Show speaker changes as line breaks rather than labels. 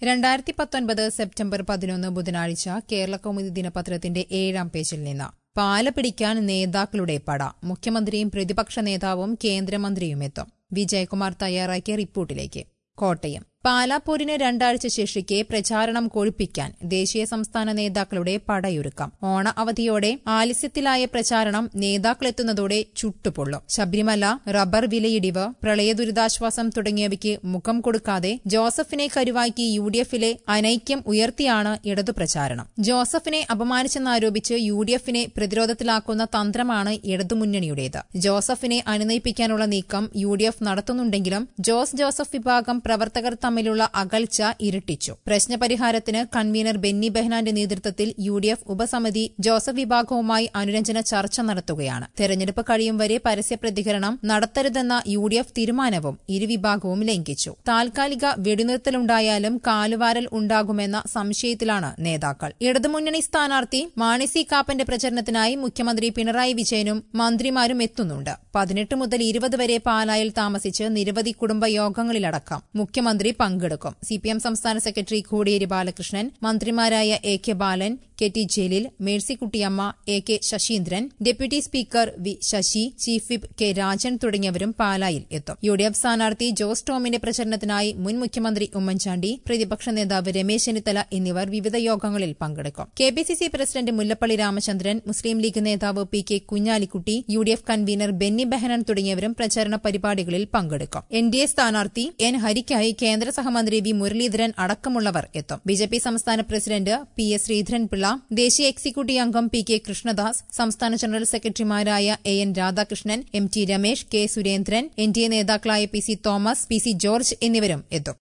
രണ്ടായിരത്തി പത്തൊൻപത് സെപ്റ്റംബർ പതിനൊന്ന് ബുധനാഴ്ച കേരള കൗമുദി ദിനപത്രത്തിന്റെ ഏഴാം പേജിൽ നിന്ന് പാല പിടിക്കാൻ നേതാക്കളുടെ പട മുഖ്യമന്ത്രിയും പ്രതിപക്ഷ നേതാവും കേന്ദ്രമന്ത്രിയും എത്തും വിജയകുമാർ തയ്യാറാക്കിയ റിപ്പോർട്ടിലേക്ക് കോട്ടയം പാലാപ്പൂരിന് രണ്ടാഴ്ച ശേഷിക്കെ പ്രചാരണം കൊഴുപ്പിക്കാൻ ദേശീയ സംസ്ഥാന നേതാക്കളുടെ പടയൊരുക്കം ഓണ അവധിയോടെ ആലസ്യത്തിലായ പ്രചാരണം നേതാക്കളെത്തുന്നതോടെ ചുട്ടുപൊള്ളും ശബരിമല റബ്ബർ വിലയിടിവ് പ്രളയ ദുരിതാശ്വാസം തുടങ്ങിയവയ്ക്ക് മുഖം കൊടുക്കാതെ ജോസഫിനെ കരുവാക്കി യു ഡി എഫിലെ അനൈക്യം ഉയർത്തിയാണ് ഇടതു പ്രചാരണം ജോസഫിനെ അപമാനിച്ചെന്നാരോപിച്ച് യു ഡി എഫിനെ പ്രതിരോധത്തിലാക്കുന്ന തന്ത്രമാണ് ഇടതുമുന്നണിയുടേത് ജോസഫിനെ അനുനയിപ്പിക്കാനുള്ള നീക്കം യു ഡി എഫ് നടത്തുന്നുണ്ടെങ്കിലും ജോസ് ജോസഫ് വിഭാഗം പ്രവർത്തകർ തമ്മിലുള്ള അകൽച്ച ഇരട്ടിച്ചു പ്രശ്നപരിഹാരത്തിന് കൺവീനർ ബെന്നി ബെഹ്നാന്റെ നേതൃത്വത്തിൽ യു ഡി എഫ് ഉപസമിതി ജോസഫ് വിഭാഗവുമായി അനുരഞ്ജന ചർച്ച നടത്തുകയാണ് തെരഞ്ഞെടുപ്പ് കഴിയും വരെ പരസ്യ പ്രതികരണം നടത്തരുതെന്ന യു ഡി എഫ് തീരുമാനവും ഇരുവിഭാഗവും ലംഘിച്ചു താൽക്കാലിക വെടിനിർത്തലുണ്ടായാലും കാലുവാരൽ ഉണ്ടാകുമെന്ന സംശയത്തിലാണ് നേതാക്കൾ ഇടതുമുന്നണി സ്ഥാനാർത്ഥി മാണി സി കാപ്പന്റെ പ്രചരണത്തിനായി മുഖ്യമന്ത്രി പിണറായി വിജയനും മന്ത്രിമാരും എത്തുന്നുണ്ട് പതിനെട്ട് മുതൽ ഇരുപത് വരെ പാലായിൽ താമസിച്ച് നിരവധി കുടുംബ യോഗങ്ങളിലടക്കം മുഖ്യമന്ത്രി പങ്കെടുക്കും സിപിഎം സംസ്ഥാന സെക്രട്ടറി കോടിയേരി ബാലകൃഷ്ണൻ മന്ത്രിമാരായ A K Balan K T Jaleel Mercykuttyamma A K Saseendran deputy speaker V Sasi chief whip K Rajan തുടങ്ങിയവരും പാലായിൽ എത്തും യു ഡി എഫ് സ്ഥാനാർത്ഥി ജോസ് ടോമിന്റെ പ്രചരണത്തിനായി മുൻ മുഖ്യമന്ത്രി ഉമ്മൻചാണ്ടി പ്രതിപക്ഷ നേതാവ് രമേശ് ചെന്നിത്തല എന്നിവർ വിവിധ യോഗങ്ങളിൽ പങ്കെടുക്കും K P C C president Mullappally Ramachandran Muslim League നേതാവ് P K Kunhalikutty U D F convener Benny Behanan തുടങ്ങിയവരും പ്രചാരണ പരിപാടികളിൽ പങ്കെടുക്കും എൻ ഡി എ സ്ഥാനാർത്ഥി എൻ ഹരിക്കായി കേന്ദ്ര സഹമന്ത്രി വി മുരളീധരൻ അടക്കമുള്ളവർ എത്തും ബി ജെ പി സംസ്ഥാന പ്രസിഡന്റ് പി എസ് ശ്രീധരൻപിള്ള ദേശീയ എക്സിക്യൂട്ടീവ് അംഗം പി കെ കൃഷ്ണദാസ് സംസ്ഥാന ജനറൽ സെക്രട്ടറിമാരായ A N Radhakrishnan M T Ramesh K Surendran N D A നേതാക്കളായ P C Thomas P C George എന്നിവരും എത്തും